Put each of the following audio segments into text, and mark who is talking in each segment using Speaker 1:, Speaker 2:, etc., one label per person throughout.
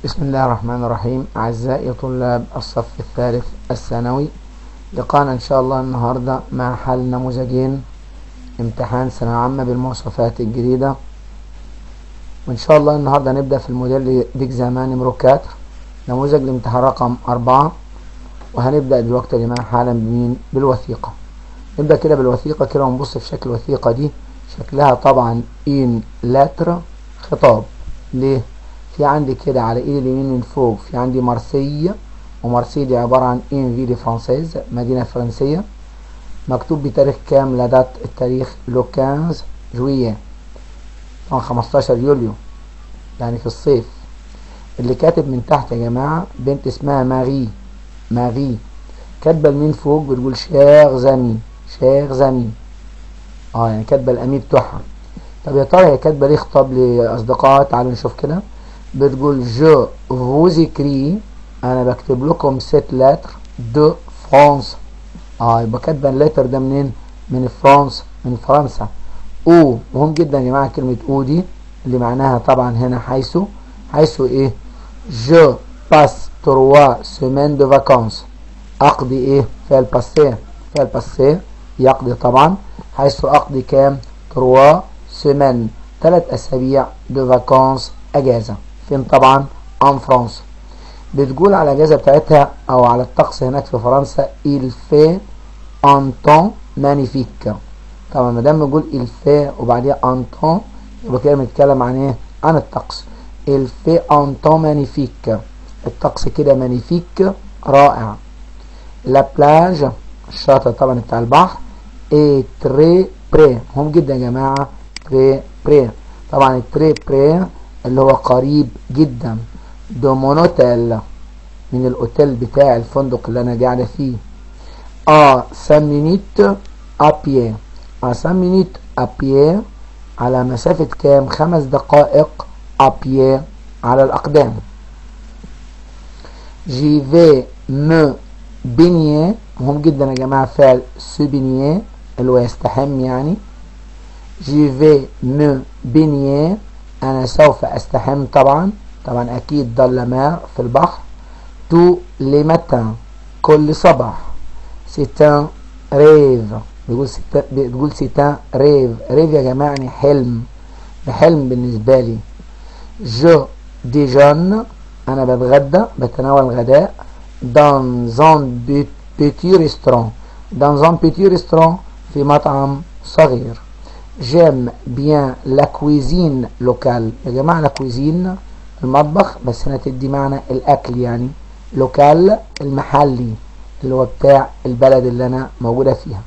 Speaker 1: بسم الله الرحمن الرحيم أعزائي طلاب الصف الثالث الثانوي لقانا إن شاء الله النهاردة مع حل نموذجين امتحان ثانوية عامة بالمواصفات الجديدة وإن شاء الله النهاردة نبدأ في الموديل ديكزامان نمرو 4 نموذج الامتحان رقم أربعة وهنبدأ دلوقتي يا جماعة حالا بمين بالوثيقة نبدأ كده بالوثيقة كده ونبص في شكل الوثيقة دي شكلها طبعا إن لاتر خطاب ليه؟ في عندي كده على ايدي اليمين من فوق في عندي مارسية ومارسية دي عبارة عن ان في دي فرانسيز مدينة فرنسية مكتوب بتاريخ كام لدات التاريخ لو 15 جوية طبعا 15 يوليو يعني في الصيف اللي كاتب من تحت يا جماعة بنت اسمها ماري ماري كاتبة لمين فوق بتقول شير زامي شير زامي اه يعني كاتبة الامي بتوعها طب يا ترى هي كاتبة ليه خطاب لأصدقائها تعالوا نشوف كده بتقول جو فوز écris انا بكتب لكم ست لتر دو فرانس اه يبقى كاتبه اللتر ده منين من فرانس من فرنسا او مهم جدا يا جماعه كلمه او دي اللي معناها طبعا هنا حيث حيث ايه جو باس تروا سيمين دو فاكونس اقضي ايه في الباسي في الباسي يقضي طبعا حيث اقضي كام تروا سيمين ثلاث اسابيع دو فاكونس اجازه فين طبعا ان فرانس بتقول على الاجازه بتاعتها او على الطقس هناك في فرنسا il fait un temps magnifique طبعا ما دام بنقول il fait وبعديها un temps يبقى كده بنتكلم عن ايه عن الطقس il fait un temps magnifique الطقس كده magnifique رائع la plage الشاطئ طبعا بتاع البحر est très près مهم جدا يا جماعه très près طبعا très près اللي هو قريب جدا دو مونوتيل من الاوتيل بتاع الفندق اللي انا قاعده فيه ا 5 مينيت ابيي ا 5 مينيت ابيي على مسافة كام خمس دقائق ابيي على الاقدام جي في مو بينيه مهم جدا يا جماعة فعل سوبينيه اللي هو يستحم يعني جي في مو بينيه أنا سوف أستحم طبعا طبعا أكيد ضل ماء في البحر تو لي ماتان كل صباح سيتان ريف بيقول سيتان بتقول سيتان ريف ريف يا جماعة يعني حلم حلم بالنسبة لي جو ديجون أنا بتغدى بتناول غداء دان زون بيتي ريستوران دان زون بيتي ريستوران في مطعم صغير جيم بيان لا كويزين لوكال يا جماعة لا كويزين المطبخ بس هنا تدي معنى الأكل يعني لوكال المحلي اللي هو بتاع البلد اللي أنا موجودة فيها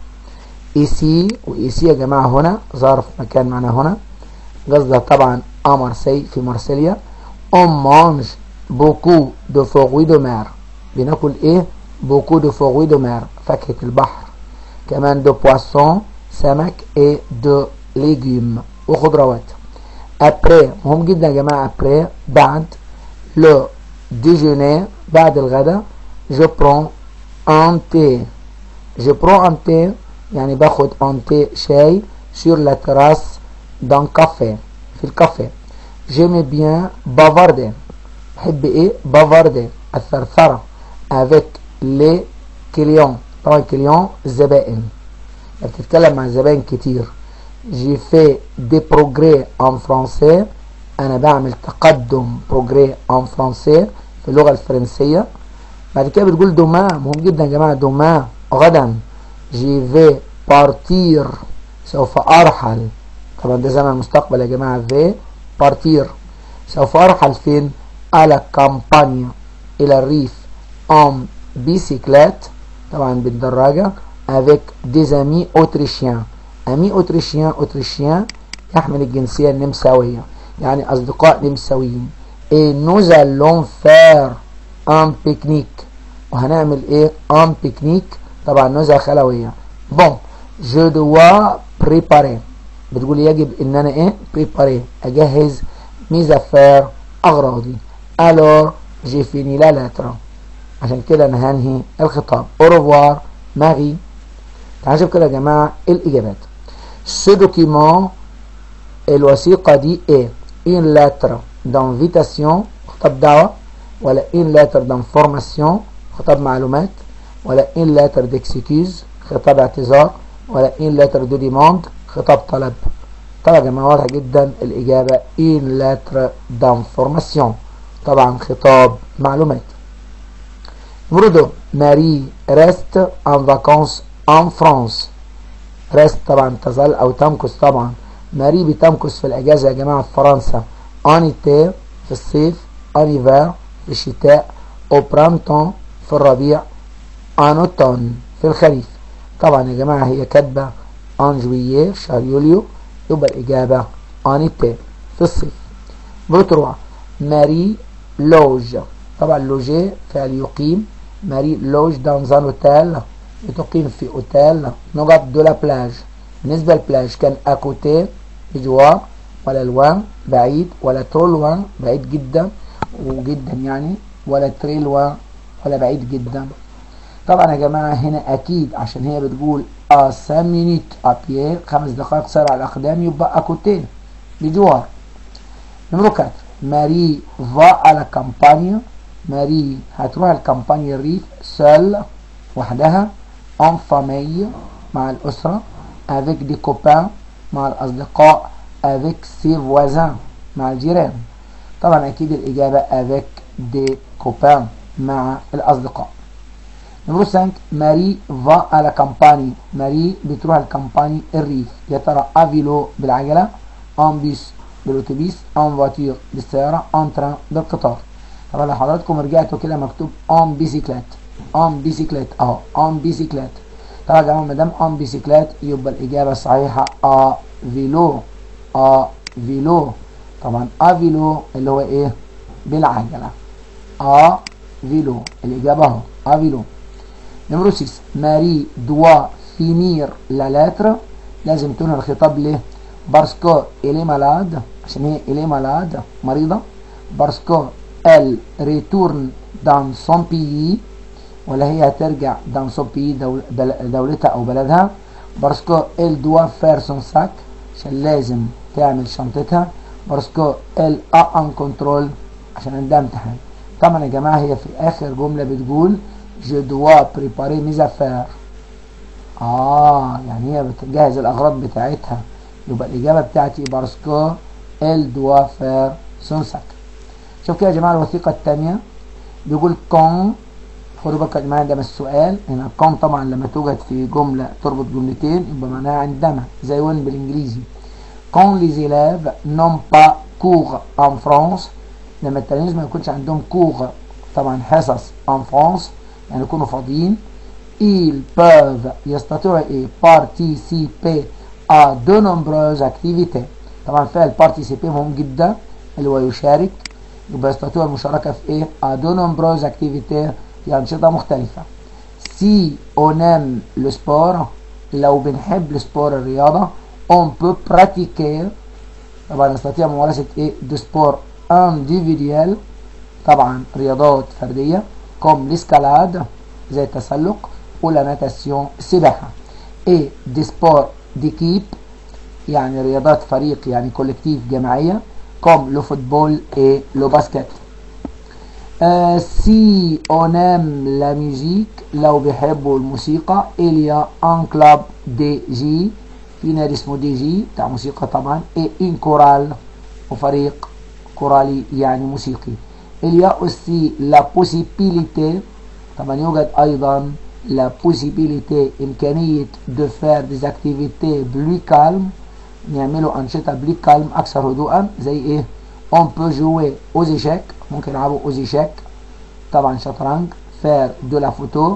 Speaker 1: إيسي وإيسي يا جماعة هنا ظرف مكان معنا هنا قصدها طبعا أ مارسي في مارسيليا أون مانج بوكو دو فوغوي دو مار بناكل إيه بوكو دو فوغوي دو مار فاكهة البحر كمان دو بواسون سمك اي دو ليجيوم وخضروات ابري مهم جدا يا جماعه ابري بعد لو ديجوني بعد الغداء جو برون ان تي جو برون ان تي يعني باخد ان تي شاي سور لا تراس دان كافي في الكافيه جيمي بيان بافاردي بحب ايه بافاردي الثرثره افيك لي كليون طبعا كليون الزبائن بتتكلم مع الزبائن كتير جي في دي بروجري ان فرانسي انا بعمل تقدم بروجري ان فرانسي في اللغه الفرنسيه بعد كده بتقول دوما مهم جدا يا جماعه دوما غدا جي في بارتير سوف ارحل طبعا ده زمن المستقبل يا جماعه في بارتير سوف ارحل فين على كامبانيا الى الريف ام بيسيكلات طبعا بالدراجه avec des amis autrichiens amis autrichiens autrichiens يحمل الجنسية النمساوية يعني أصدقاء نمساويين et nous allons faire un pique-nique وهنعمل ايه un pique-nique طبعا نزهة خلوية bon je dois préparer بتقول يجب ان انا ايه préparer اجهز mes affaires اغراضي alors j'ai fini la lettre عشان كده انا هنهي الخطاب au revoir ماغي تعالوا نشوف كده يا جماعة الإجابات ce document الوثيقة دي ايه une lettre d'invitation خطاب دعوة ولا ان لاتر دانفورماسيون خطاب معلومات ولا ان لاتر ديكسكيوز خطاب اعتذار ولا ان لاتر دو ديموند خطاب طلب طبعا يا جماعه واضحه جدا الاجابه ان لاتر دانفورماسيون طبعا خطاب معلومات برودو ماري ريست ان فاكونس ان فرانس ريست طبعا تظل او تمكث طبعا ماري بتمكث في الاجازه يا جماعه في فرنسا ان ايتي في الصيف ان ايفار في الشتاء او برانتون في الربيع ان اوتون في الخريف طبعا يا جماعه هي كاتبه ان جوييه في شهر يوليو يبقى الاجابه ان ايتي في الصيف بروتروا ماري لوج طبعا لوجي فعل يقيم ماري لوج دان ان اوتيل بتقيم في اوتيل نقط دو لا بلاج بالنسبه للبلاج كان اكوتي بجوار ولا لوان بعيد ولا ترو لوان بعيد جدا وجدا يعني ولا تري لوان ولا بعيد جدا طبعا يا جماعه هنا اكيد عشان هي بتقول ا 5 مينيت ابيي خمس دقائق سير على الاقدام يبقى اكوتي بجوار نمرو 4 ماري فا على كامبانيا ماري هتروح الكامبانيا الريف سول وحدها en famille مع الأسرة avec des copains مع الأصدقاء avec ses voisins مع الجيران طبعا أكيد الإجابة avec des copains مع الأصدقاء نمرو 5 ماري فا على كامباني ماري بتروح الكامباني الريف يا ترى افيلو بالعجلة ان بيس بالاتوبيس ان فواتير بالسيارة ان تران بالقطار طبعا لو حضراتكم رجعتوا كده مكتوب ان بيسيكلات ان بيسيكلات اهو ان بيسيكلات طبعا يا جماعه ما دام ان بيسيكلات يبقى الاجابه الصحيحه ا فيلو ا فيلو طبعا ا فيلو اللي هو ايه بالعجله ا فيلو الاجابه اهو ا فيلو نمرو 6 ماري دوا فينير لا لاتر لازم تنهي الخطاب ليه بارسكو الي مالاد عشان هي الي مالاد مريضه بارسكو ال ريتورن دان سون بيي ولا هي هترجع دان سون بيي دول دولتها او بلدها بارسكو ال دوا فير سون ساك عشان لازم تعمل شنطتها بارسكو ال ا ان كنترول عشان عندها امتحان طبعا يا جماعه هي في اخر جمله بتقول جو دوا بريباري ميز افير اه يعني هي بتجهز الاغراض بتاعتها يبقى الاجابه بتاعتي بارسكو ال دوا فير سون ساك شوف كده يا جماعه الوثيقه الثانيه بيقول كون خدوا بالكم يا جماعه ده مش سؤال هنا كون طبعا لما توجد في جمله تربط جملتين يبقى معناها عندما زي وين بالانجليزي كون لي زيلاف نون با كور ان فرانس لما التلاميذ ما يكونش عندهم كور طبعا حصص ان فرانس يعني يكونوا فاضيين ils peuvent يستطيعوا ايه participer à de nombreuses activités طبعا فعل participer مهم جدا اللي هو يشارك يبقى يستطيع المشاركة في ايه à de nombreuses activités في أنشطة مختلفة si on aime le sport لو بنحب السبور الرياضة on peut pratiquer طبعا نستطيع ممارسة ايه de sport individuel طبعا رياضات فردية comme l'escalade زي التسلق ولا ناتاسيون سباحة ايه دي سبور ديكيب يعني رياضات فريق يعني كولكتيف جماعية كوم لو فوتبول ايه لو باسكت آه سي اونام لا ميوزيك لو بيحبوا الموسيقى إليا ان كلاب دي جي في نادي اسمه دي جي بتاع موسيقى طبعا ايه ان كورال وفريق كورالي يعني موسيقي إليا اوسي لا بوسيبيليتي طبعا يوجد ايضا la possibilité إمكانية de faire des activités plus calmes نعملوا أنشطة plus calmes أكثر هدوءا زي إيه on peut jouer aux échecs ممكن يلعبوا aux échecs طبعا شطرنج faire de la photo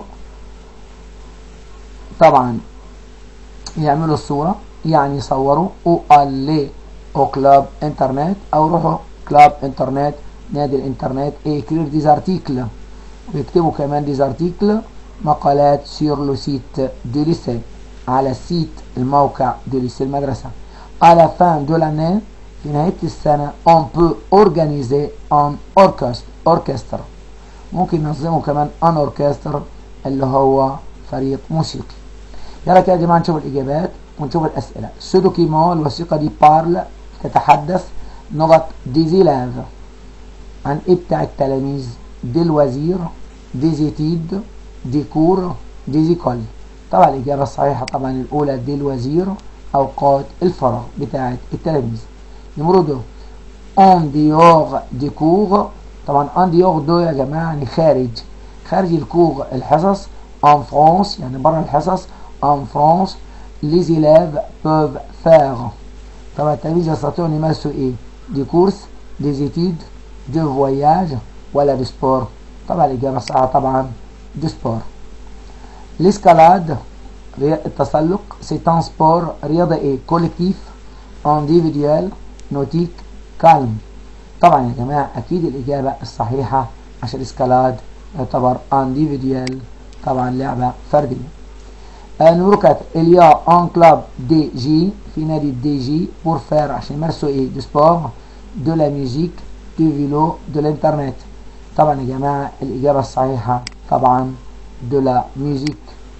Speaker 1: طبعا يعملوا الصورة يعني يصوروا أو aller au club انترنت أو روحوا كلاب انترنت نادي الانترنت et écrire des articles ويكتبوا كمان des articles مقالات sur le site du lycée على السيت الموقع du lycée المدرسة à la fin de l'année في نهاية السنة on peut organiser un orchestre orchestre ممكن ننظمه كمان un orchestre اللي هو فريق موسيقي يلا كده يا جماعة نشوف الإجابات ونشوف الأسئلة ce document الوثيقة دي parle تتحدث نقط des élèves عن إيه بتاع التلاميذ دي الوزير دي زيتيد دي كور دي زيكول طبعا الإجابة الصحيحة طبعا الأولى دي الوزير أوقات الفراغ بتاعة التلاميذ نمرو دو اون ديور دي كور طبعا اون ديور دو يا جماعة يعني خارج خارج الكور الحصص en France يعني برا الحصص en France les élèves peuvent faire طبعا التلاميذ يستطيعون يمارسوا ايه دي كورس دي études دي فواياج ولا دي سبور طبعا الإجابة الصحيحة طبعا دي سبور الاسكالاد التسلق سي ان سبور رياضة ايه كولكتيف انديفيديوال نوتيك كالم طبعا يا جماعة أكيد الإجابة الصحيحة عشان الاسكالاد يعتبر انديفيديوال طبعا لعبة فردية نمرو 4 اليا ان كلاب دي جي في نادي دي جي بور فير عشان يمارسوا ايه دو سبور دو لا ميوزيك دو فيلو دو الانترنت طبعا يا جماعة الإجابة الصحيحة طبعا دو لا ميوزيك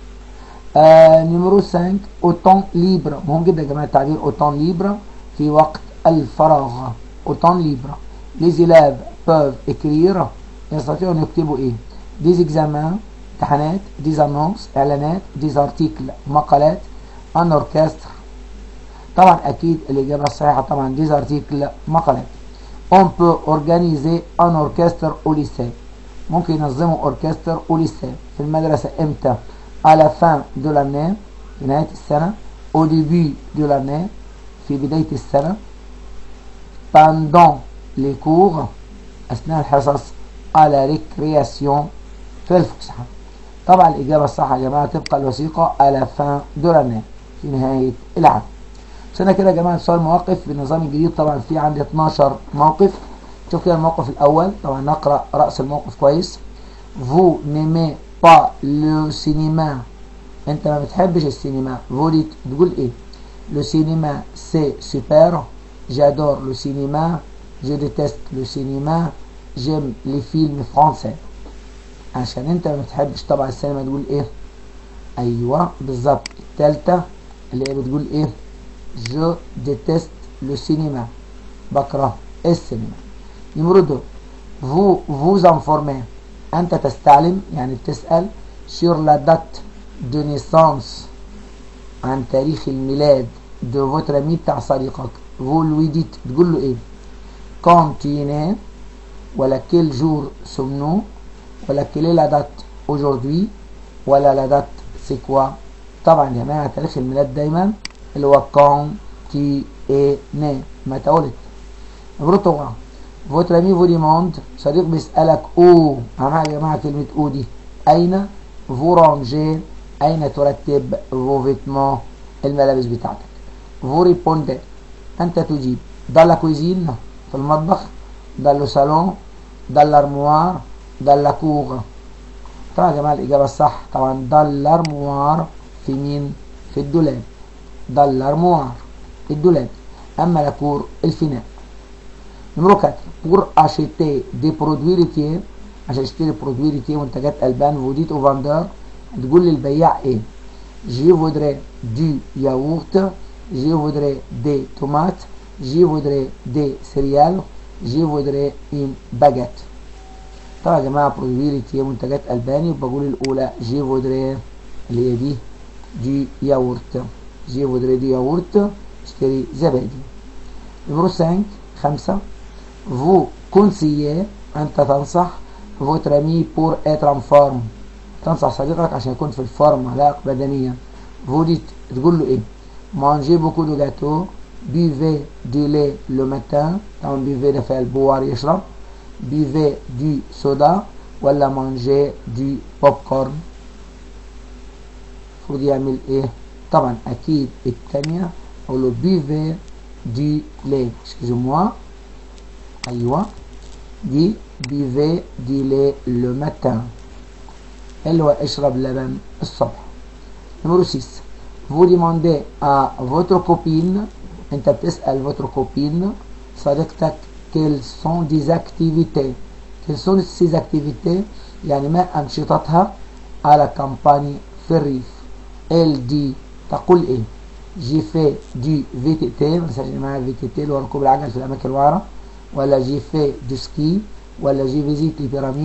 Speaker 1: آه نمرو 5 اوتون ليبر مهم جدا يا جماعة التعبير اوتون ليبر في وقت الفراغ اوتون ليبر les élèves peuvent écrire يستطيعوا ان يكتبوا ايه des examens امتحانات des annonces اعلانات des articles مقالات un orchestre طبعا اكيد الاجابه الصحيحه طبعا des articles مقالات on peut organiser un orchestre au lycée ممكن ينظموا اوركستر au lycée في المدرسه امتى à la fin de l'année في نهايه السنه au début de l'année في بدايه السنه pendant les cours اثناء الحصص à la récréation في الفسحه طبعا الإجابة الصح يا جماعة تبقى الوثيقة على فان دولارنا في نهاية العام سنة كده يا جماعة سؤال مواقف بالنظام الجديد طبعا في عندي 12 موقف شوف كده الموقف الأول طبعا نقرأ رأس الموقف كويس vous n'aimez pas le cinéma انت ما بتحبش السينما vous dites تقول ايه le cinéma c'est super j'adore le cinéma je déteste le cinéma j'aime les films français عشان انت ما بتحبش طبعا السينما تقول ايه ايوه بالظبط التالتة اللي هي بتقول ايه جو ديتست لو سينما بكره السينما نمرو دو فو فوز انفورمي انت تستعلم يعني بتسأل sur la date de naissance عن تاريخ الميلاد دو فوتر امي بتاع صديقك فو لوي ديت تقول له ايه quand tu es né ولا quel jour sommes-nous ولا quelle est la date aujourd'hui ولا la date c'est quoi طبعا يا جماعة تاريخ الميلاد دايما اللي هو quand tu es né متى ولدت نمرة 3 votre ami vous demande صديق بيسألك او أهم حاجة يا جماعة كلمة او دي أين vous rangez أين ترتب vos vêtements الملابس بتاعتك vous répondez أنت تجيب dans la cuisine في المطبخ dans le salon dans l'armoire dans la cour طبعا يا جماعة الإجابة الصح طبعا dans l'armoire في مين في الدولاب dans l'armoire الدولاب أما la cour الفناء نمرو 4 pour acheter des produits laitiers عشان اشتري برودوي ليتيه منتجات ألبان فوديت او فاندر تقول للبياع ايه جي فودري دي ياغورت جي فودري دي تومات جي فودري دي سيريال جي فودري ان باجيت طبعا يا جماعه برودوي ليتيه منتجات ألباني وبقول الأولى جي فودري اللي هي دي دي ياغورت جي فودري دي ياغورت اشتري زبادي نمرو 5 خمسة فو كونسيي أنت تنصح votre ami pour être en forme تنصح صديقك عشان يكون في الفورمة لا بدنيا vous dites تقول له ايه manger beaucoup de gâteaux buvez du lait le matin طبعا buvez ده فعل بوار يشرب buvez du soda ولا manger du popcorn المفروض يعمل ايه طبعا اكيد التانية اقول له buvez du lait excusez-moi ايوه دي buvez du lait le matin اللي هو اشرب لبن الصبح نمرو 6 vous demandez à votre copine انت بتسأل votre copine صديقتك quelles sont des activités quelles sont ces activités يعني ما أنشطتها على كامباني في الريف elle dit تقول ايه جي في دي في تي تي ما تنساش معايا في تي تي اللي هو ركوب العجل في الأماكن الوعرة ولا جي في دو سكي ولا جي فيزيت البيراميد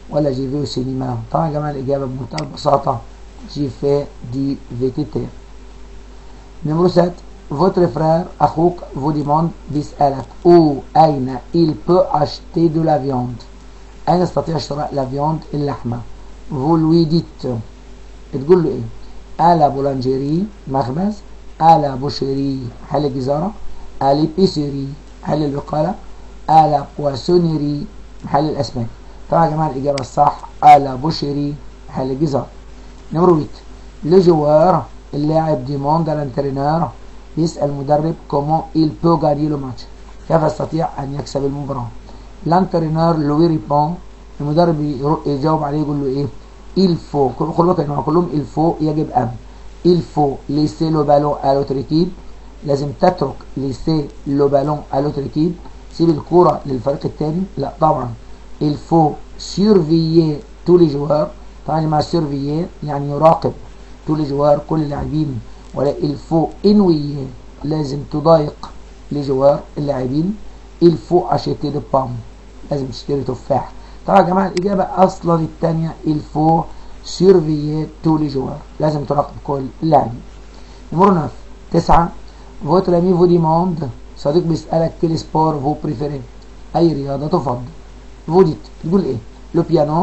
Speaker 1: ولا جي في او سينما طبعا يا جماعه الاجابه بمنتهى البساطه جي في دي فيتيتير نمرو 7 فوتر فرير اخوك فوديموند بيسالك او اين il peut acheter de la viande اين يستطيع شراء لا فياند اللحمه vous lui dites تقول له ايه à la boulangerie مخبز à la boucherie محل الجزاره à l'épicerie محل البقاله à la poissonnerie محل الاسماك طبعا يا جماعه الاجابه الصح à la boucherie محل الجزاره نمرو 8 لو جوار اللاعب ديموند الانترينور بيسال المدرب كومون il peut gagner le match كيف يستطيع ان يكسب المباراه الانترينور لوي ريبون المدرب يجاوب عليه يقول له ايه il faut خلوا بالك يا جماعه كلهم il faut يجب ان il faut laisser le ballon à l'autre équipe لازم تترك laisser le ballon à l'autre équipe سيب الكرة للفريق الثاني لا طبعا il faut surveiller tous les joueurs طبعا مع surveiller يعني يراقب tous les joueurs كل اللاعبين ولا il faut ennuyer لازم تضايق les joueurs اللاعبين il faut acheter de pommes لازم تشتري تفاح طبعا يا جماعه الاجابه اصلا الثانيه il faut surveiller tous les joueurs لازم تراقب كل اللاعبين نمرو 9 تسعة votre ami vous demande صديق بيسألك quel sport vous préférez أي رياضة تفضل vous dites تقول إيه le piano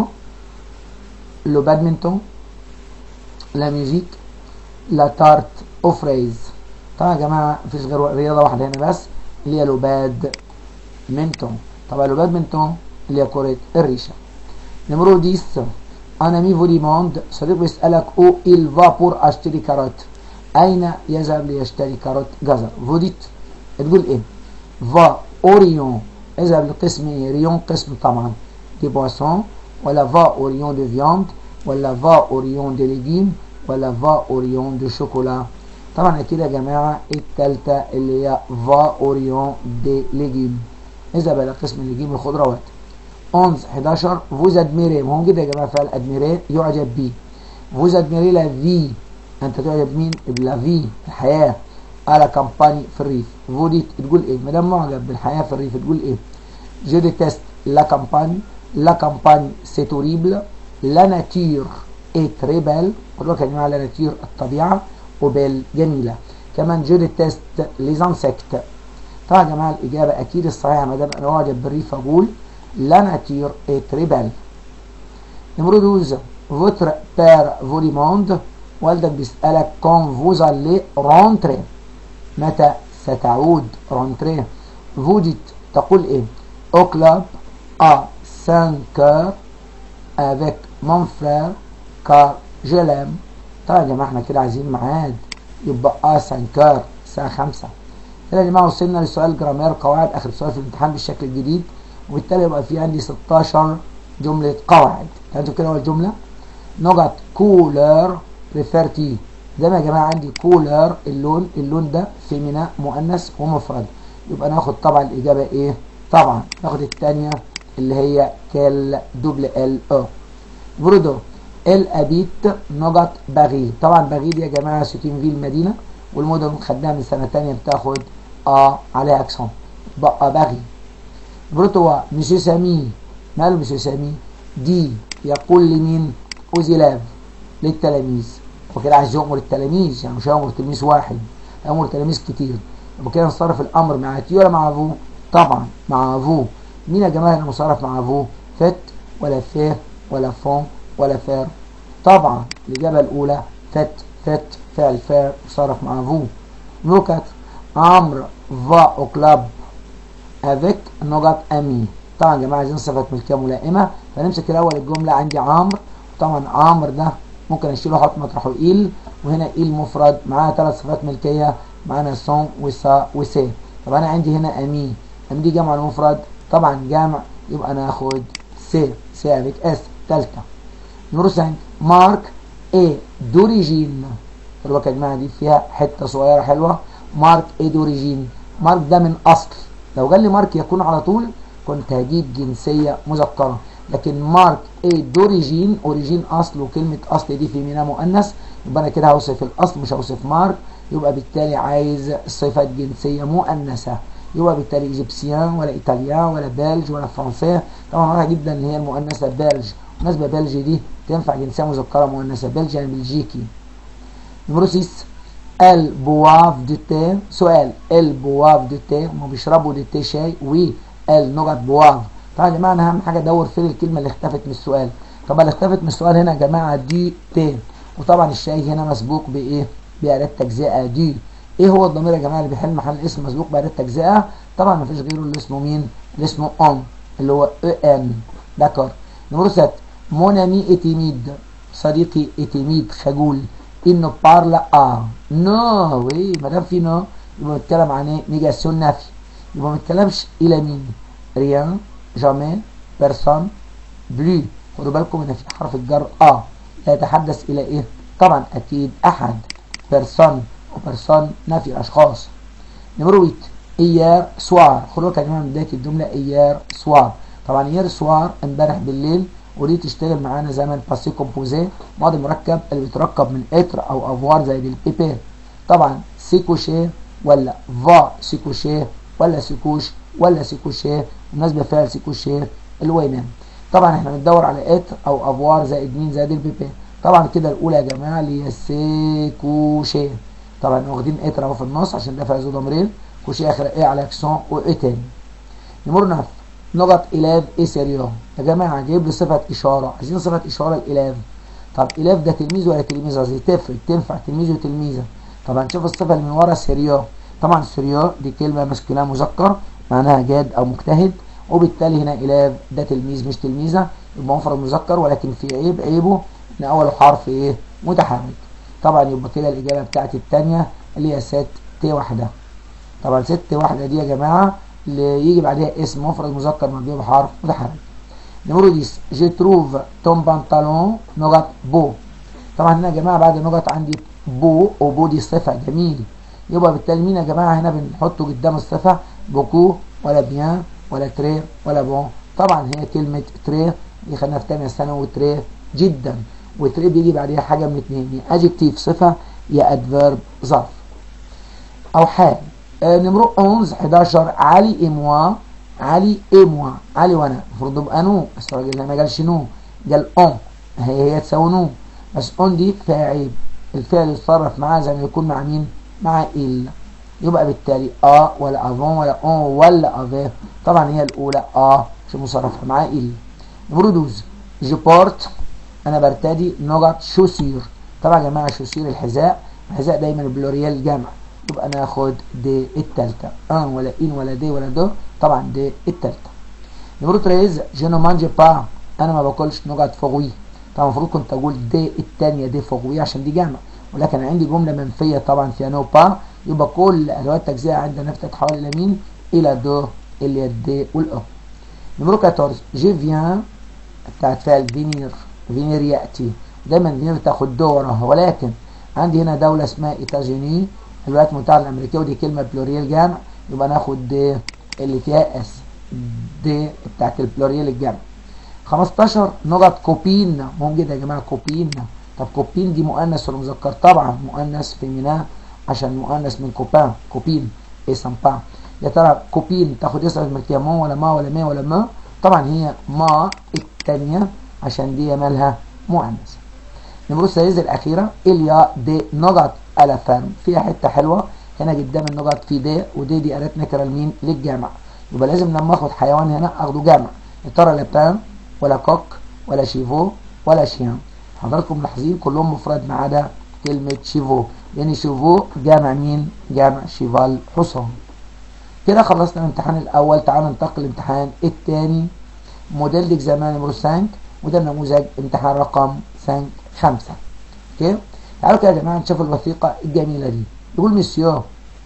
Speaker 1: le badminton la musique la tarte aux fraises طبعا يا جماعة مفيش غير رياضة واحدة هنا بس اللي هي لوباد منتون طبعا لوباد منتون اللي هي كرة الريشة نمرو 10 أنا مي vous demande صديق بيسألك أو il va pour acheter des carottes أين يذهب ليشتري كاروت جزر vous dites تقول إيه va au rayon اذهب لقسم إيه ريون قسم طبعا دي بواسون ولا va au rayon de viande ولا va au rayon de légumes ولا va au rayon de chocolat طبعا اكيد يا جماعه الثالثه اللي هي va au rayon de légumes اذهب الى قسم الليجيم الخضروات 11 11 vous admirez مهم جدا يا جماعه فعل admirer يعجب بيه vous admirez la vie انت تعجب مين بلا في الحياه على كامباني في الريف vous dites تقول ايه ما دام معجب بالحياه في الريف تقول ايه je déteste la campagne la campagne c'est horrible la nature est très belle خد بالك يا جماعه la nature الطبيعه وبال جميله كمان je déteste les insectes طبعا يا جماعه الاجابه اكيد الصحيحه ما دام انا معجب بالريف اقول la nature est très belle numéro 12 votre père vous demande والدك بيسألك quand vous allez rentrer متى ستعود rentrer vous dites تقول ايه au club à 5 heures avec mon frère car je l'aime طيب يا جماعه احنا كده عايزين ميعاد يبقى اه 5 heures الساعه 5 كده يا جماعه وصلنا لسؤال جرامير قواعد اخر سؤال في الامتحان بالشكل الجديد وبالتالي يبقى في عندي 16 جمله قواعد انتوا كده اول جمله نقط كولر ريفيرتي زي ما يا جماعه عندي كولر اللون اللون ده فيمينا مؤنث ومفرد يبقى ناخد طبعا الاجابه ايه طبعا ناخد الثانيه اللي هي كال دبل ال او برودو ال ابيت نقط باغي طبعا باغي دي يا جماعه سكين في المدينه والمدن خدناها من سنه ثانيه بتاخد ا عليها اكسون بقى باغي بروتو مسيو سامي ماله مسيو سامي دي يقول لمين اوزيلاف للتلاميذ وكده عايز يأمر التلاميذ يعني مش هيأمر تلميذ واحد هيأمر تلاميذ كتير يبقى كده نصرف الأمر مع تي ولا مع فو؟ طبعا مع فو مين يا جماعة المصرف مع فو؟ فت ولا فيه ولا فون ولا فير طبعا الإجابة الأولى فت فت فعل فير مصرف مع فو نكت عمرو فا أو كلاب افيك نقط امي طبعا يا جماعه عايزين صفه ملكيه ملائمه فنمسك الاول الجمله عندي عمرو طبعا عمرو ده ممكن اشيله احط مطرحه ايل وهنا ايل مفرد معاها ثلاث صفات ملكيه معانا سون وسا وسي طب انا عندي هنا امي ام دي جمع المفرد طبعا جمع يبقى ناخد سي سي افيك اس ثالثه نمرو 5 مارك اي دوريجين الوقت يا جماعه دي فيها حته صغيره حلوه مارك اي دوريجين مارك ده من اصل لو قال لي مارك يكون على طول كنت هجيب جنسيه مذكره لكن مارك ايه دوريجين اوريجين اصل وكلمه اصل دي في مينا مؤنث يبقى انا كده هوصف الاصل مش هوصف مارك يبقى بالتالي عايز صفات جنسيه مؤنثه يبقى بالتالي ايجيبسيان ولا ايطاليان ولا بلج ولا فرنسي طبعا واضح جدا ان هي المؤنثه بلج بالنسبه بلجي دي تنفع جنسيه مذكره مؤنثه بلجي يعني بلجيكي نمرو 6 ال بواف دو تي سؤال ال بواف دو تي هم بيشربوا دو تي شاي وي ال نقط بواف طبعا يا جماعه انا اهم حاجه ادور فين الكلمه اللي اختفت من السؤال طبعا اللي اختفت من السؤال هنا يا جماعه دي تي وطبعا الشاي هنا مسبوق بايه بأداة تجزئه دي ايه هو الضمير يا جماعه اللي بيحل محل اسم مسبوق بأداة تجزئه طبعا مفيش غيره اللي اسمه مين اللي اسمه اون اللي هو او ان داكور نمرو 7 مون امي ايتيميد صديقي ايتيميد خجول انه بارلا اه نو وي ما دام في نو يبقى بنتكلم عن ايه نيجاسيون نفي يبقى ما بنتكلمش الى مين ريان جامي بيرسون بلو خدوا بالكم ان في حرف الجر اه لا يتحدث الى ايه طبعا اكيد احد بيرسون وبيرسون نفي اشخاص نمرو 8 ايار سوار خدوا بالكم يا جماعه من بدايه الجمله ايار سوار طبعا ايار سوار امبارح بالليل ودي تشتغل معانا زمن باسي كومبوزي ماضي مركب اللي بيتركب من اتر او افوار زي البيبي طبعا سيكوشي ولا فا سيكوشي ولا سيكوش ولا سيكوشي بالنسبه فعل سيكوشي اللي هو ينام طبعا احنا بندور على اتر او افوار زائد مين زائد البيبي طبعا كده الاولى يا جماعه اللي هي سيكوشي طبعا واخدين اتر اهو في النص عشان ده فيها زو ضميرين كوشي اخر ايه على اكسون وايه تاني نمر نف نقط إلاف إيه سيريو يا جماعة جايب لي صفة إشارة عايزين صفة إشارة الإلاف طب إلاف ده تلميذ ولا تلميذة زي تفرق تنفع تلميذ وتلميذة طب هنشوف الصفة اللي من ورا سيريو طبعا سيريو دي كلمة مسكولة مذكر معناها جاد أو مجتهد وبالتالي هنا إلاف ده تلميذ مش تلميذة يبقى مفرد مذكر ولكن في عيب عيبه إن أول حرف إيه متحرك طبعا يبقى كده الإجابة بتاعتي التانية اللي هي ست تي واحدة طبعا ست واحدة دي يا جماعة اللي يجي بعدها اسم مفرد مذكر مبني بحرف متحرك نمرو 10 جي تروف توم بانتالون نقط بو طبعا هنا يا جماعه بعد نقط عندي بو وبو دي صفه جميل يبقى بالتالي مين يا جماعه هنا بنحطه قدام الصفه بوكو ولا بيان ولا تري ولا بون طبعا هي كلمه تري اللي خدناها في ثانيه ثانوي تري جدا وتري بيجي بعديها حاجه من اثنين يا ادجكتيف صفه يا ادفيرب ظرف او حال آه نمرو 11 11 علي اي موا علي اي موا علي وانا المفروض يبقى نو بس الراجل ما قالش نو قال اون هي هي تساوي نو بس اون دي فيها عيب الفعل يتصرف معاه زي ما يكون مع مين؟ مع ال يبقى بالتالي ا ولا افون ولا اون ولا افي طبعا هي الاولى ا مش مصرفها مع ال نمرو 12 جو بورت انا برتدي نقط شوسير طبعا يا جماعه شوسير الحذاء الحذاء دايما بلوريال جمع يبقى ناخد دي التالتة ان ولا ان ولا دي ولا دو طبعا دي التالتة نمرو 13 جو نو مانجي با انا ما باكلش نقط فوقوي طبعا المفروض كنت اقول دي الثانيه دي فوقوي عشان دي جمع ولكن عندي جمله منفيه طبعا فيها نو با يبقى كل ادوات التجزئه عندنا تتحول الى مين الى دو اللي هي الدي والاو نمرو 14 جي فيان بتاعت فعل فينير فينير ياتي دايما فينير تاخد دو وراها ولكن عندي هنا دوله اسمها ايتاجيني الولايات المتحده الامريكيه ودي كلمه بلوريال جمع يبقى ناخد دي اللي فيها اس دي بتاعت البلوريال الجمع 15 نقط كوبين مهم جدا يا جماعه كوبين طب كوبين دي مؤنث ولا مذكر طبعا مؤنث فيمينا عشان مؤنث من كوبان كوبين اي سامبا يا ترى كوبين تاخد اسم الملكيه مو ولا ما ولا ما ولا ما طبعا هي ما الثانيه عشان دي مالها مؤنث نمرو السيزة الأخيرة إليا دي نقط ألفان فيها حتة حلوة هنا قدام النقط في دي ودي دي قالت نكرة لمين للجامع يبقى لازم لما اخد حيوان هنا اخده جامع يا ترى لابان ولا كوك ولا شيفو ولا شيان حضراتكم ملاحظين كلهم مفرد ما عدا كلمة شيفو لأن شيفو جامع مين؟ جامع شيفال حصان كده خلصنا الامتحان الأول تعالوا ننتقل للامتحان الثاني موديل ديك زمان نمرو 5 وده نموذج امتحان رقم 5 5 اوكي تعالوا كده يا جماعة نشوف الوثيقة الجميلة دي يقول ميسيو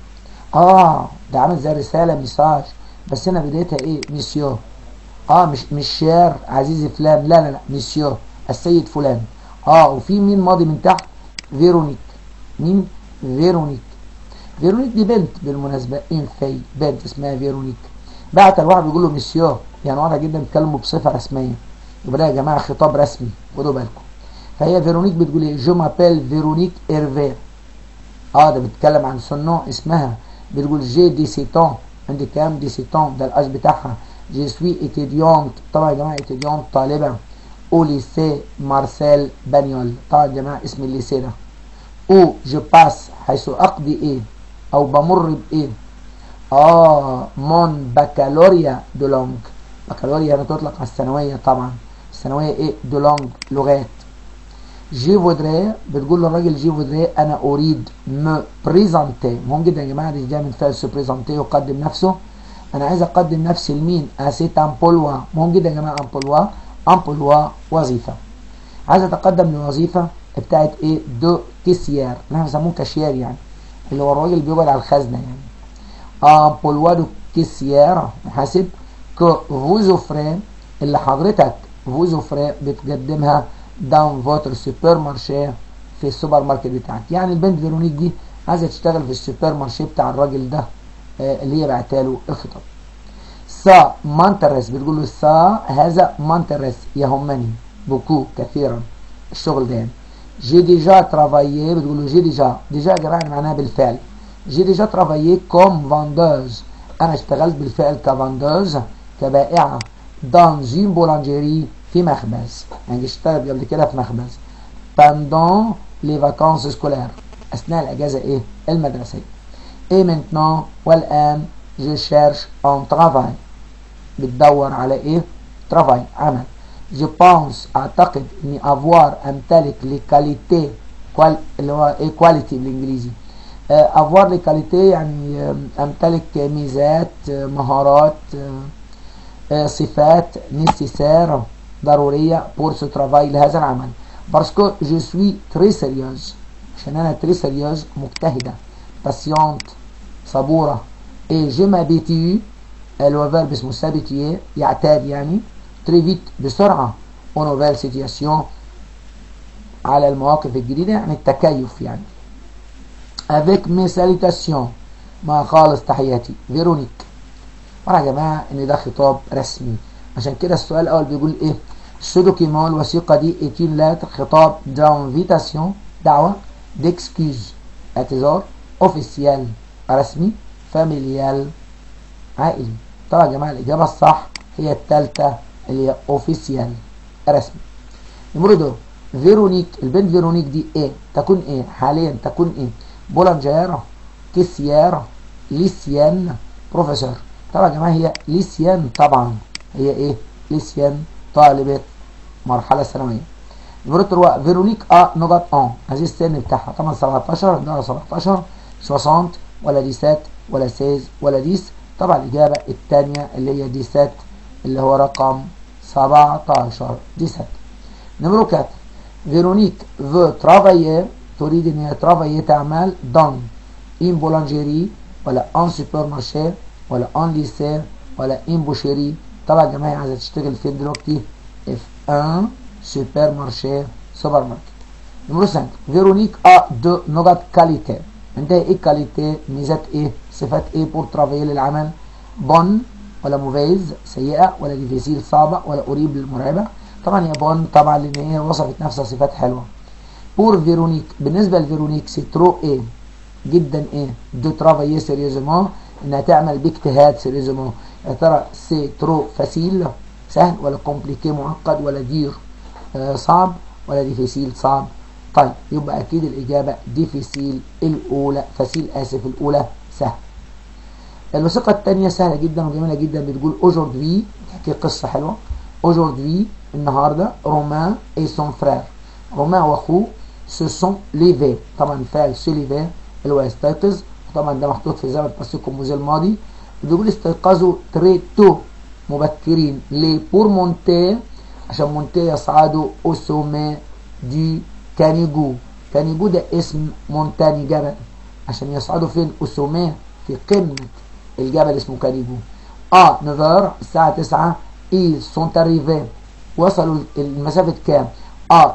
Speaker 1: اه ده عامل زي رسالة ميساج بس هنا بدايتها ايه ميسيو اه مش مش شير عزيزي فلان لا لا لا ميسيو السيد فلان اه وفي مين ماضي من تحت فيرونيك مين فيرونيك فيرونيك دي بنت بالمناسبة ان في بنت اسمها فيرونيك بعت الواحد بيقول له ميسيو يعني واضح جدا بيتكلموا بصفة رسمية يبقى ده يا جماعة خطاب رسمي خدوا بالكم فهي فيرونيك بتقول ايه جو مابيل فيرونيك ايرفير اه ده بيتكلم عن سنو اسمها بتقول جي دي سيتون عندي كام دي سيتون ده الاج بتاعها جي سوي اتيديونت طبعا يا جماعه اتيديونت طالبه au lycée مارسيل بانيول طبعا يا جماعة اسم الليسيه ده او جو باس حيث اقضي ايه او بمر بايه اه مون بكالوريا دو لونج بكالوريا هنا تطلق على الثانوية طبعا الثانوية ايه دو لونج لغات جي فودري بتقول للراجل جي فودري انا اريد م بريزانتي مهم جدا يا جماعه دي جايه من فعل سو بريزانتي يقدم نفسه انا عايز اقدم نفسي لمين اسيت امبولوا مهم جدا يا جماعه امبولوا امبولوا وظيفه عايز اتقدم لوظيفه بتاعت ايه دو كيسيار اللي احنا بنسموه كاشير يعني اللي هو الراجل بيقعد على الخزنه يعني امبولوا دو كيسيار محاسب كو فوز اوفري اللي حضرتك فوز اوفري بتقدمها داون فوتر سوبر مارشي في السوبر ماركت بتاعك يعني البنت فيرونيك دي عايزه تشتغل في السوبر مارشي بتاع الراجل ده آه اللي هي بعتها له الخطاب سا مانترس بتقول له سا هذا مانترس يهمني بوكو كثيرا الشغل ده يعني جي ديجا ترافايي بتقول له جي ديجا ديجا يا جماعه معناها بالفعل جي ديجا ترافايي كوم فاندوز انا اشتغلت بالفعل كفاندوز كبائعه دان زين بولانجيري في مخبز يعني اشتغلت قبل كده في مخبز pendant les vacances scolaires اثناء الاجازه ايه المدرسيه et maintenant والان je cherche un travail بتدور على ايه travail عمل je pense اعتقد اني avoir امتلك لي كاليتي اللي هو ايه كواليتي بالانجليزي avoir لي كاليتي يعني امتلك ميزات مهارات صفات nécessaires ضرورية pour ce travail لهذا العمل parce que je suis très sérieuse عشان أنا très sérieuse مجتهدة patiente صبورة et je m'habitue اللي هو verbe اسمه s'habituer يعتاد يعني très vite بسرعة aux nouvelles situations على المواقف الجديدة يعني التكيف يعني avec mes salutations مع خالص تحياتي فيرونيك طبعا يا جماعة ان ده خطاب رسمي عشان كده السؤال الاول بيقول ايه ce document الوثيقة دي est une lettre خطاب d'invitation دعوة d'excuse اعتذار officiel رسمي familial عائلي طبعا يا جماعة الإجابة الصح هي الثالثة اللي هي officiel رسمي نمرة دور فيرونيك البنت فيرونيك دي ايه تكون ايه حاليا تكون ايه بولانجيرة كيسيارة ليسيان بروفيسور طبعا يا جماعة هي ليسيان طبعا هي ايه ليسيان طالبة مرحلة ثانوية نمرة تروا فيرونيك ا نقط ان هذه السن بتاعها طبعا 17 ده 17 60 ولا 17 ولا 16 ولا 10 طبعا الإجابة الثانية اللي هي 17 اللي هو رقم 17 17 نمرة 4 فيرونيك فو ترافايي تريد ان هي ترافايي تعمل دون ان بولانجيري ولا ان سوبر مارشي ولا ان ليسير ولا ان بوشيري طبعا يا جماعه عايزه تشتغل فين دلوقتي في ان سوبر مارشي سوبر ماركت نمرو 5 فيرونيك ا دو نقط كاليتي عندها ايه كاليتي ميزات ايه صفات ايه بور ترافايي للعمل بون ولا موفيز سيئه ولا ديفيسيل صعبه ولا قريب للمرعبه طبعا يا بون طبعا لان هي وصفت نفسها صفات حلوه بور فيرونيك بالنسبه لفيرونيك سي ترو ايه جدا ايه دو ترافايي سيريوزمون انها تعمل باجتهاد سيريوزمون يا ترى سي ترو فاسيل سهل ولا كومبليكي معقد ولا دير آه صعب ولا ديفيسيل صعب طيب يبقى اكيد الاجابه ديفيسيل الاولى فاسيل اسف الاولى سهل الوثيقه الثانيه سهله جدا وجميله جدا بتقول اوجوردي تحكي قصه حلوه اوجوردي النهارده رومان اي سون فرير رومان واخوه سو سون ليفي طبعا فعل سو ليفي اللي هو يستيقظ طبعا ده محطوط في زمن باسي كوموزي الماضي بيقول استيقظوا تري تو مبكرين ليه بور مونتي عشان مونتي يصعدوا او سومي دي كانيجو كانيجو ده اسم مونتاني جبل عشان يصعدوا فين او سومي في قمة الجبل اسمه كانيجو اه نظر الساعة 9 اي سونت اريفي وصلوا المسافة كام اه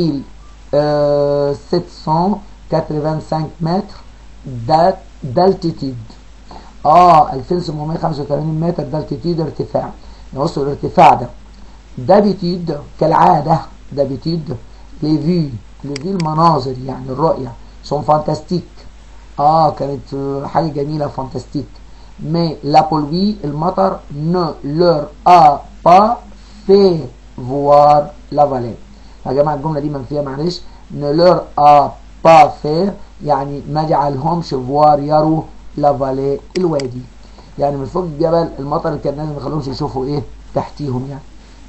Speaker 1: 2785 متر d'altitude اه 2785 متر d'altitude ارتفاع نوصل الارتفاع ده d'habitude كالعادة d'habitude les vues les vues المناظر يعني الرؤية sont fantastiques اه كانت حاجة جميلة فانتاستيك mais la pluie المطر ne leur a pas fait voir la vallée يا جماعة الجملة دي منفية معلش ne leur a pas fait يعني ما جعلهمش voir يروا لا فالي الوادي يعني من فوق الجبل المطر اللي كان نازل ما خلوهمش يشوفوا ايه تحتيهم يعني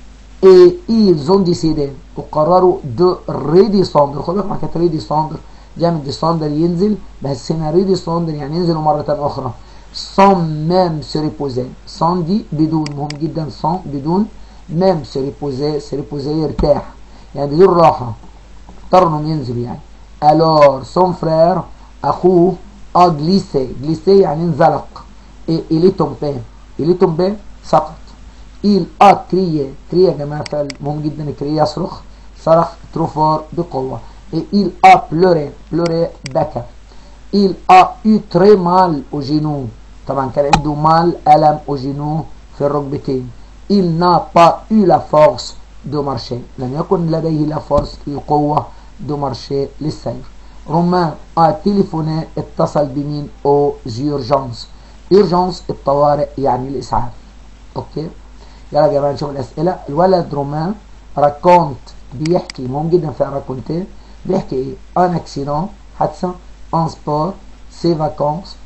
Speaker 1: et ils ont décidé وقرروا de redescendre خد بالك حكايه redescendre جاي من descendre ينزل بس هنا redescendre يعني ينزلوا مرة أخرى sans même se reposer sans دي بدون مهم جدا sans بدون même se reposer se reposer يرتاح يعني بدون راحة اضطروا انهم ينزلوا يعني alors son frère أخوه a glissé glissé يعني انزلق et il est tombé il est tombé سقط il a crié crié يا جماعة فعل مهم جدا crié يصرخ صرخ trop fort بقوة et il a pleuré pleuré بكى il a eu très mal au genou طبعا كان عنده مال ألم au genou في الركبتين il n'a pas eu la force de marcher لم يكن لديه لا فورس القوة de marcher للسير رومان a téléphoné اتصل بمين aux urgences urgence الطوارئ يعني الإسعاف اوكي يلا يا جماعة نشوف الأسئلة الولد رومان راكونت بيحكي مهم جدا في راكونتي بيحكي ايه ان اكسيدون حادثة ان سبور سي فاكونس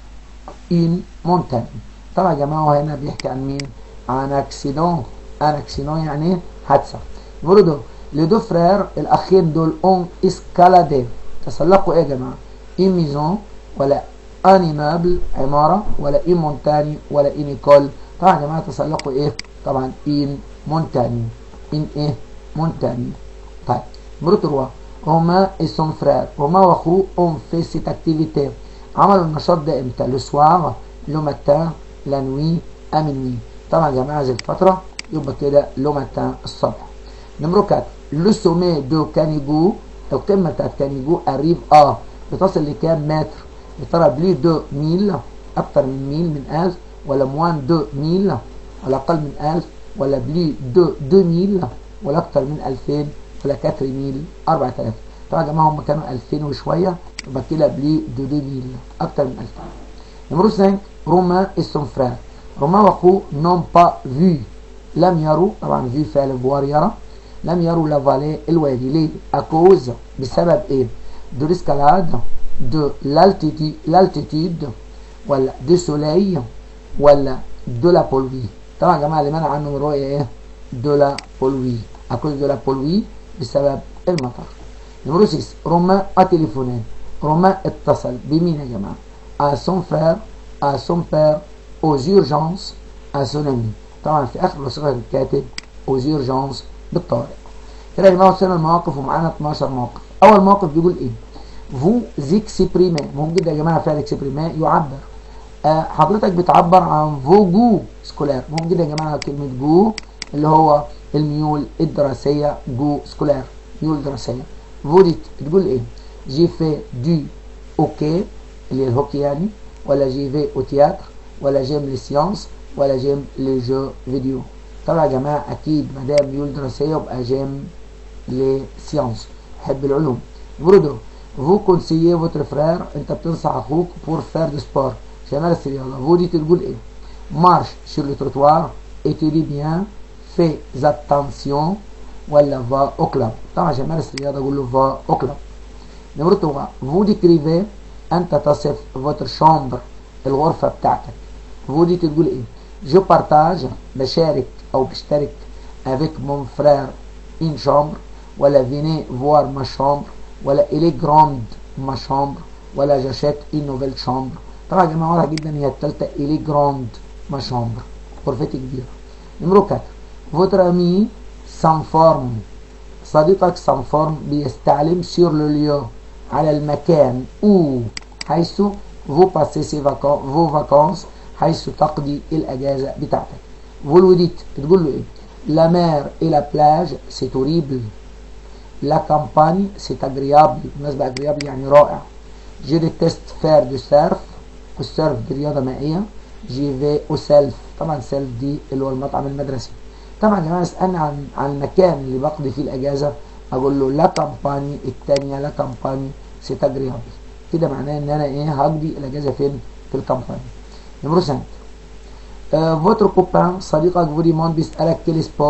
Speaker 1: اون مونتاني طبعا يا جماعة هو هنا بيحكي عن مين عن اكسيدون ان اكسيدون يعني ايه حادثة برضه لي دو فرير الاخين دول اون اسكالادي تسلقوا ايه يا جماعة اي ميزون ولا ان ايمابل عمارة ولا اي مونتاني ولا اي نيكول طبعا يا جماعة تسلقوا ايه طبعا ان مونتاني ان ايه مونتاني طيب بروتروا هما et son frère هما واخوه ont fait cette activité عملوا النشاط ده امتى لو سوار لو ماتان لا نوي امينوي طبعا يا جماعه هذه الفتره يبقى كده لو ماتان الصبح نمرو 4 لو سومي دو كانيجو القمه بتاعت كانيجو اريف اه بتصل لكام متر يا ترى بلي دو ميل اكتر من ميل من 1000 ولا موان دو ميل ولا اقل من 1000 ولا بلي دو دو ميل ولا اكتر من 2000 ولا 4 ميل 4000 طبعا يا جماعه هم كانوا 2000 وشويه يبقى كده بلي دو دو ميل اكتر من 2000 نمرو 5 روما et son frère روما واخوه نون با فيو لم يروا طبعا فيو فعل فوار يرى لم يروا لا فالي الوادي ليه اكوز بسبب ايه دو ريسكالاد دو لالتيتيود ولا دو سوليي ولا دو لا بولفي طبعا يا جماعه اللي منع عنه من الرؤيه ايه دو لا بولفي اكوز دو لا بولفي بسبب المطر نمرو 6 روما ا تليفونين روما اتصل بمين يا جماعه à son frère à son père aux urgences à son ami طبعا في اخر الوثيقه الكاتب aux urgences بالطارئ كده يا جماعه وصلنا المواقف ومعانا 12 موقف اول موقف بيقول ايه vous exprimez مهم جدا يا جماعه فعل exprimer يعبر آه حضرتك بتعبر عن فو جو سكولار مهم جدا يا جماعه كلمه جو اللي هو الميول الدراسيه جو سكولار ميول دراسيه فوديت بتقول ايه جي في دو اوكي اللي هي الهوكي يعني ولا جي في او تياتر ولا جيم لي سيانس ولا جيم لي جو فيديو طبعا يا جماعه اكيد ما دام ميول دراسيه يبقى جيم لي سيانس بحب العلوم برودو فو كونسيي فوتر فرير انت بتنصح اخوك بور فير دو سبور عشان يمارس الرياضه فو دي تقول ايه مارش sur le trottoir étudie bien fais attention ولا فا او كلاب طبعا عشان يمارس الرياضه اقول له فا او كلاب نمرة 3 فو ديكريفي انت تصف فوتر شامبر الغرفه بتاعتك فو دي تقول ايه جو بارتاج بشارك او بشترك افيك مون فرير ان شامبر ولا فيني فوار ما شامبر ولا الي جراند ما شامبر ولا جاشيت ان نوفيل شامبر طبعا يا جماعه واضحه جدا هي الثالثه الي جراند ما شامبر غرفتي كبيره نمرة 4 فوتر امي سان فورم صديقك سان فورم بيستعلم سير لو ليو على المكان او حيث فو باسي سي فاكونس فو فاكونس حيث تقضي الاجازه بتاعتك فولوديت بتقول له ايه لا مير اي لا بلاج سي توريبل لا كامباني سي اجريابل بالنسبه اجريابل يعني رائع جي ديتست فير دو سيرف والسيرف دي رياضه مائيه جي في او سيلف طبعا سيلف دي اللي هو المطعم المدرسي طبعا يا جماعه اسالني عن عن المكان اللي بقضي فيه الاجازه اقول له لا كامباني الثانيه لا كامباني سي اجريابل كده معناه ان انا ايه هقضي الاجازه فين في الكامباني نمرو 5 آه فوتر كوبان صديقك فوديمون بيسالك كيل سبور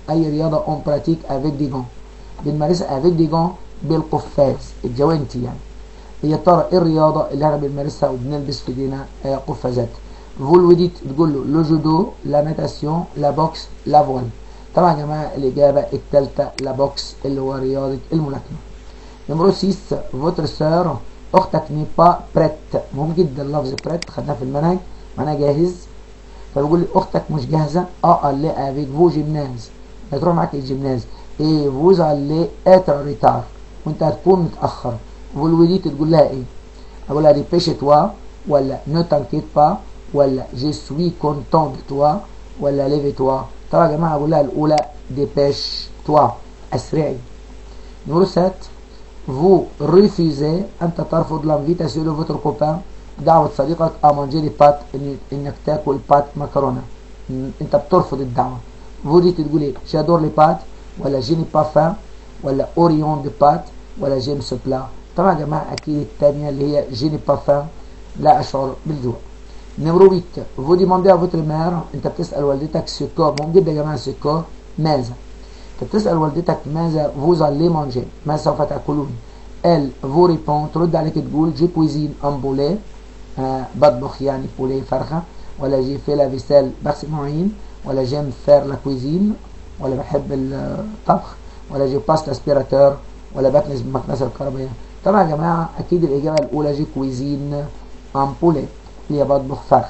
Speaker 1: اي رياضه اون براتيك افيك دي جون بنمارسها افيك دي جون بالقفاز الجوانتي يعني يا ترى ايه الرياضه اللي احنا بنمارسها وبنلبس في ايدينا آه، قفازات فولوديت تقول له لو جودو لا ناتاسيون لا بوكس لا فول طبعا يا جماعه الاجابه الثالثه لا بوكس اللي هو رياضه الملاكمه نمرو 6 فوتر سور اختك ني با بريت مهم جدا لفظ بريت خدناه في المنهج معناه جاهز فبيقول لي اختك مش جاهزه اه قال لي افيك فو جيمناز هتروح معاك الجيمناز ايه فوز لي اتر ريتار وانت هتكون متاخر فولويديت تقول لها ايه اقول لها ريبيشي توا ولا نو تانكيت با ولا جي سوي كونتون دو توا ولا ليفي توا طبعا يا جماعه اقول لها الاولى ديبيش توا اسرعي نمرو 7 vous refusez انت ترفض l'invitation de votre copain دعوة صديقك à manger des pâtes إن- انك تاكل بات مكرونة م- انت بترفض الدعوة vous دي تقول ايه j'adore les pâtes ولا je n'ai pas faim ولا اوريون دي بات ولا جيم سو بلا طبعا يا جماعة اكيد التانية اللي هي je n'ai pas faim لا اشعر بالجوع نمرو 8 vous demandez à votre mère انت بتسأل والدتك سكور مهم جدا يا جماعة سكور ماذا انت بتسأل والدتك ماذا vous allez manger ما سوف تأكلون elle vous répond ترد عليك تقول جي كويزين ان بولي آه بطبخ يعني بولي فرخة ولا جي في لا فيسيل بغسل مواعين ولا جيم فير لا كويزين ولا بحب الطبخ ولا جي باس اسبيراتور ولا بكنس بالمكنسة الكهربائية طبعا يا جماعة أكيد الإجابة الأولى جي كويزين ان بولي اللي هي بطبخ فرخ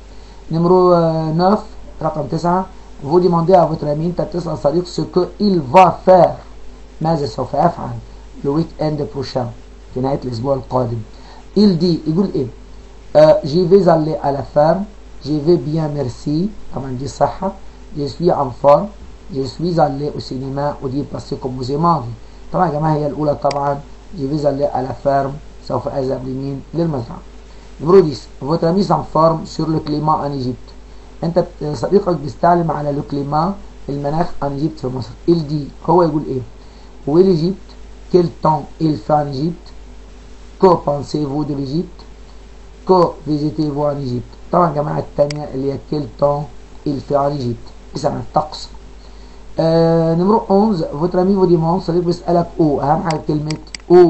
Speaker 1: نمرو 9 رقم 9 vous demandez à votre ami انت بتسأل صديق ce que il va faire ماذا سوف يفعل le week-end prochain في نهاية الأسبوع القادم il dit يقول إيه euh, j'y vais aller à la ferme j'y vais bien merci طبعا دي صحة je suis en forme je suis allé au cinéma ودي passé كومبوزي ماضي طبعا يا جماعة هي الأولى طبعا j'y vais aller à la ferme سوف أذهب لمين للمزرعة نمرو 10 votre ami s'informe sur le climat en Égypte انت بت- صديقك بيستعلم على لو كليما المناخ ان ايجيبت في مصر ال دي هو يقول ايه où est l'Égypte quel temps il fait en Égypte que pensez-vous de l'Égypte que visitez-vous en Égypte طبعا يا جماعه الثانيه اللي هي quel temps il fait en Égypte اسم عن الطقس آه نمرو 11 votre ami vous demande صديق بيسألك او اهم حاجه كلمه او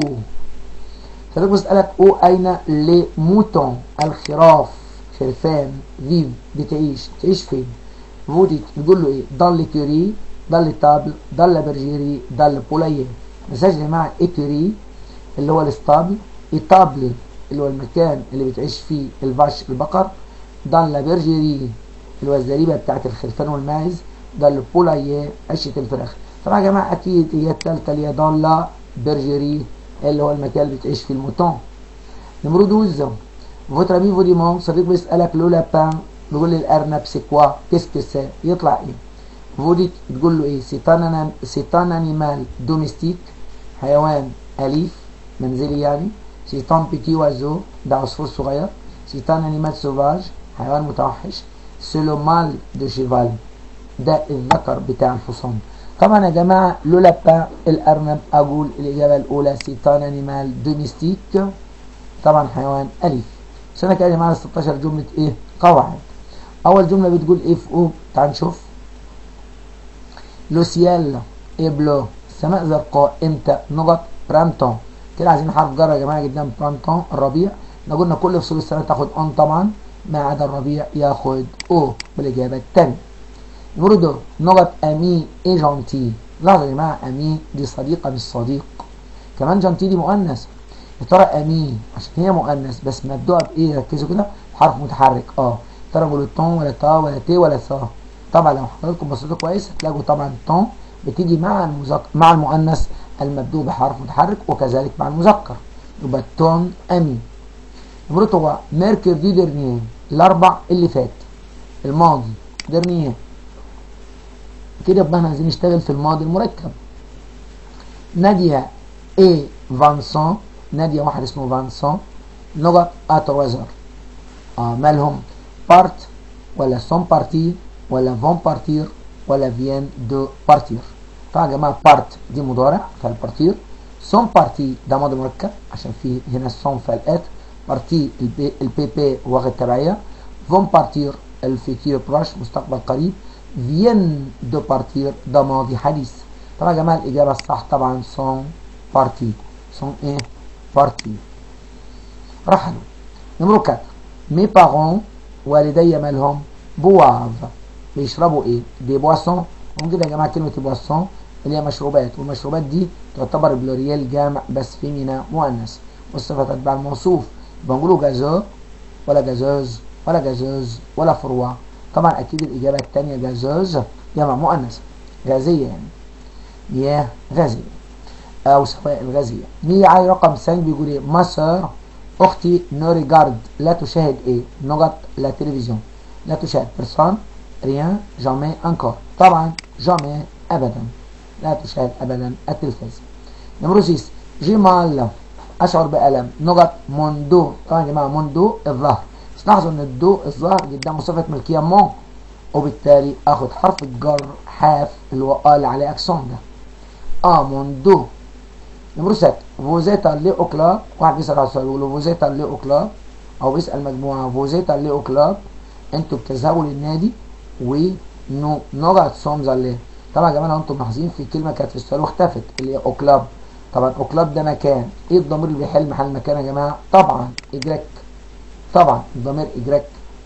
Speaker 1: صديق بيسألك او اين لي موتون الخراف خرفان فيف بتعيش تعيش فين فودي تقول له ايه dans l'écurie dans l'étable dans la bergerie dans le poulailler ما تنساش يا جماعه écurie اللي هو الاسطبل étable اللي هو المكان اللي بتعيش فيه الفاش البقر dans la bergerie اللي هو الزريبه بتاعت الخرفان والماعز dans le poulailler عشه الفراخ طبعا يا جماعه اكيد هي الثالثه اللي هي dans la bergerie اللي هو المكان اللي بتعيش فيه الموتون نمرو 12 votre ami vous demande صديق بيسألك لو لابان بيقول لي الأرنب سي كوا كيسكو سي يطلع إيه vous dites تقول له إيه c'est un anim- c'est un animal domestique حيوان أليف منزلي يعني c'est un petit oiseau ده عصفور صغير c'est un animal sauvage حيوان متوحش c'est le mâle de cheval ده الذكر بتاع الحصان طبعا يا جماعة لو لابان الأرنب أقول الإجابة الأولى c'est un animal domestique طبعا حيوان أليف سنة كده معانا 16 جملة إيه قواعد أول جملة بتقول إيه في أو تعال نشوف لو سيال إيه بلو السماء زرقاء إمتى نقط برانتون كده عايزين حرف جر يا جماعة قدام برانتون الربيع احنا قلنا كل فصول السنة تاخد أون طبعا ما عدا الربيع ياخد أو بالإجابة التانية برضو نقط أمي إيه جانتي لاحظوا يا جماعة أمي دي صديقة مش صديق كمان جانتي دي مؤنث يا ترى امين عشان هي مؤنث بس مبدوءه بايه ركزوا كده حرف متحرك اه يا ترى بقول تون ولا تا ولا تي ولا ثا طبعا لو حضراتكم بصيتوا كويس هتلاقوا طبعا تون بتيجي مع المذكر مع المؤنث المبدوء بحرف متحرك وكذلك مع المذكر يبقى تون امين نمرة هو ميركوري ديرنيه الاربع اللي فات الماضي ديرنيه كده يبقى احنا عايزين نشتغل في الماضي المركب نادية اي فانسون نادية واحد اسمه فانسون نقط اتروزر اه مالهم بارت ولا سون بارتي ولا فون بارتير ولا فين دو بارتير طبعا يا جماعة بارت دي مضارع فالبارتير سون بارتي ده ماضي مركب عشان في هنا سون فالات بارتي البي, البي بي واخد تبعية فون بارتير الفيتير براش مستقبل قريب viennent de partir ده ماضي حديث طبعا يا جماعة الإجابة الصح طبعا sont partis sont ايه partis رحلوا نمرة 4 mes parents والدي مالهم بواف بيشربوا ايه دي بواسون ممكن يا جماعة كلمة بواسون اللي هي مشروبات والمشروبات دي تعتبر بلوريال جامع بس فيمينا مؤنث والصفة تتبع الموصوف بنقولوا جازو ولا جازوز ولا جازوز ولا فروع طبعا اكيد الاجابة الثانية جازوز جمع مؤنث غازية يعني مياه غازية او سوائل غازية ميعاي رقم 5 بيقول ايه مصر اختي نو ريجارد لا تشاهد ايه نقط لا تلفزيون لا تشاهد بيرسون ريان جامي انكور طبعا جامي ابدا لا تشاهد ابدا التلفاز نمرو 6 جمال اشعر بالم نقط موندو طبعا يا جماعه موندو الظهر بس لاحظوا ان الدو الظهر قدامه صفه ملكيه مون وبالتالي اخد حرف الجر حاف اللي هو اه اللي عليه اكسون ده اه موندو نمرو 7 فوزيتا لي او كلاب واحد بيسال على السؤال يقول له فوزيتا لي او كلاب او بيسال مجموعه فوزيتا لي او كلاب انتوا بتذهبوا للنادي ونو نقط سومز عليه طبعا يا جماعه لو انتم ملاحظين في كلمه كانت في السؤال واختفت اللي هي او كلاب طبعا او كلاب ده مكان ايه الضمير اللي بيحل محل مكان يا جماعه طبعا اجريك طبعا الضمير اجريك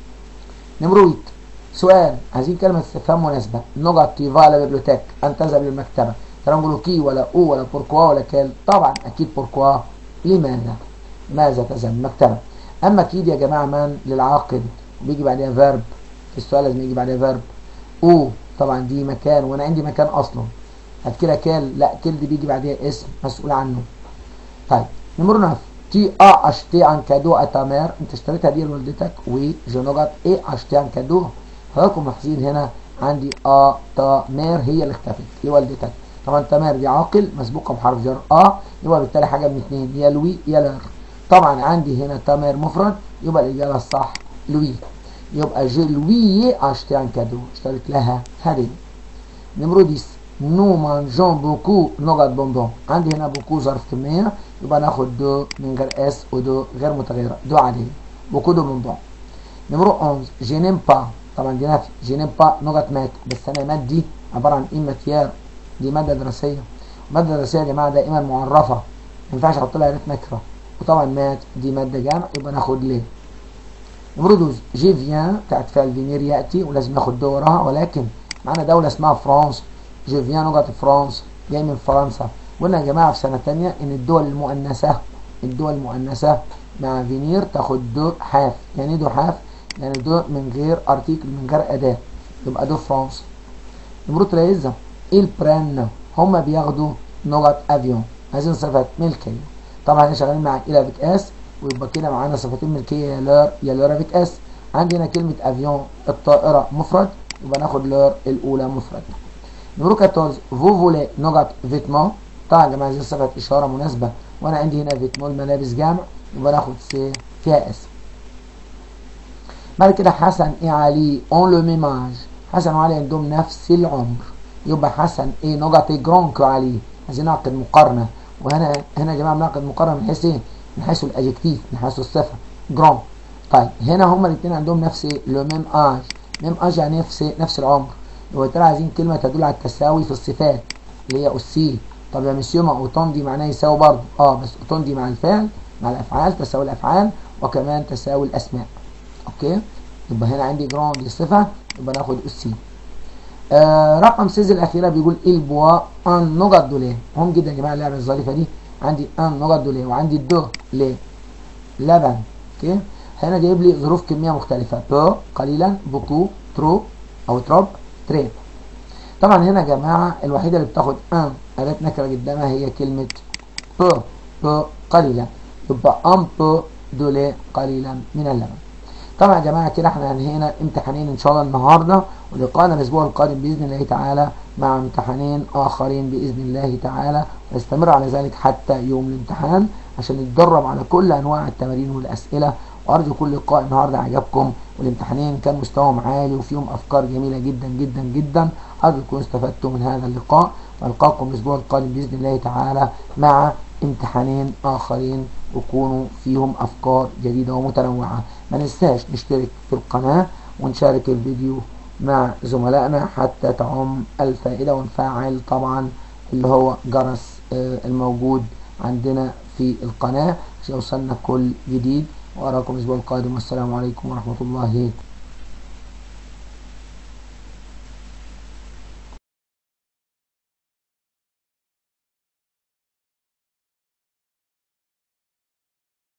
Speaker 1: نمرو 8 سؤال عايزين كلمه استفهام مناسبه نقط تيفا على بيبليوتيك ان تذهب للمكتبه ترى نقولوا كي ولا او ولا بوركوا ولا كال طبعا اكيد بوركوا لماذا ماذا تذهب المكتبه اما اكيد يا جماعه من للعاقل بيجي بعدها فيرب في السؤال لازم يجي بعدها فيرب او طبعا دي مكان وانا عندي مكان اصلا هات كده كال لا كل دي بيجي بعدها اسم مسؤول عنه طيب نمر 9 تي ا اشتي ان كادو اتامير انت اشتريتها دي لوالدتك وجنوجات ايه اشتي ان كادو حضراتكم ملاحظين هنا عندي ا تا مير هي اللي اختفت لوالدتك طبعا تمار دي عاقل مسبوقه بحرف جر ا يبقى بالتالي حاجه من اثنين يا لوي يا لار طبعا عندي هنا تمار مفرد يبقى الاجابه الصح لوي يبقى جي لوي اشتي ان كادو اشتريت لها هديه نمرو 10 نو مانجون بوكو نقط بونبون عندي هنا بوكو ظرف كميه يبقى ناخد دو من غير اس ودو غير متغيره دو عاديه بوكو دو بونبون نمرو 11 جي نيم با طبعا دي نفي جي نيم با نقط مات بس انا مات دي عباره عن ايه ماتيار دي ماده دراسيه ماده دراسيه يا جماعه دائما معرفه ما ينفعش احط لها ريت نكره وطبعا مات دي ماده جامع يبقى ناخد ليه نمرو 12 جي فيان بتاعت فعل فينير ياتي ولازم ناخد دو وراها ولكن معانا دوله اسمها فرانس جو فيان نقط فرانس جاي من فرنسا قلنا يا جماعه في سنه ثانيه ان الدول المؤنثه الدول المؤنثه مع فينير تاخد دو حاف يعني دو حاف يعني دو من غير ارتيكل من غير اداه يبقى دو فرانس نمرو 13 البران هما بياخدوا نقط افيون عايزين صفات ملكيه طبعا احنا شغالين مع الى فيك اس ويبقى كده معانا صفتين ملكيه يا لور يا لورا فيك اس عندي هنا كلمه افيون الطائره مفرد يبقى ناخد لور الاولى مفرد نمرو 14 فو فولي نقط فيتمون طبعا يا جماعه عايزين صفه اشاره مناسبه وانا عندي هنا فيتمون ملابس جامع يبقى ناخد سي فيها اس بعد كده حسن ايه علي اون لو ميماج حسن وعلي عندهم نفس العمر يبقى حسن ايه نقط جرون كو علي عايزين نعقد مقارنه وهنا هنا يا جماعه بنعقد مقارنه من حيث ايه؟ من حيث الادجكتيف من حيث الصفه جرون طيب هنا هما الاثنين عندهم نفس لو ميم اج ميم اج يعني نفس نفس العمر يبقى عايزين كلمه تدل على التساوي في الصفات اللي هي اوسي طب يا مسيو ما اوتون دي معناه يساوي برضه اه بس اوتون دي مع الفعل مع الافعال تساوي الافعال وكمان تساوي الاسماء اوكي يبقى هنا عندي جرون دي صفه يبقى ناخد اوسي آه رقم سيز الاخيره بيقول البوا ان نقط دوليه مهم جدا يا جماعه اللعبه الظريفه دي عندي ان نقط دوليه وعندي دو ليه لبن اوكي هنا جايب لي ظروف كميه مختلفه بو قليلا بوكو ترو او تروب تري طبعا هنا يا جماعه الوحيده اللي بتاخد ان اداه نكره قدامها هي كلمه بو بو قليلا يبقى ان بو دوليه قليلا من اللبن طبعا يا جماعه كده احنا انهينا امتحانين ان شاء الله النهارده ولقاءنا الاسبوع القادم باذن الله تعالى مع امتحانين اخرين باذن الله تعالى ونستمر على ذلك حتى يوم الامتحان عشان نتدرب على كل انواع التمارين والاسئله وارجو كل لقاء النهارده عجبكم والامتحانين كان مستواهم عالي وفيهم افكار جميله جدا جدا جدا ارجو تكونوا استفدتوا من هذا اللقاء والقاكم الاسبوع القادم باذن الله تعالى مع امتحانين اخرين يكونوا فيهم افكار جديده ومتنوعه ما ننساش نشترك في القناه ونشارك الفيديو مع زملائنا حتى تعم الفائدة ونفعل طبعا اللي هو جرس الموجود عندنا في القناة عشان يوصلنا كل جديد وأراكم الأسبوع القادم والسلام عليكم ورحمة الله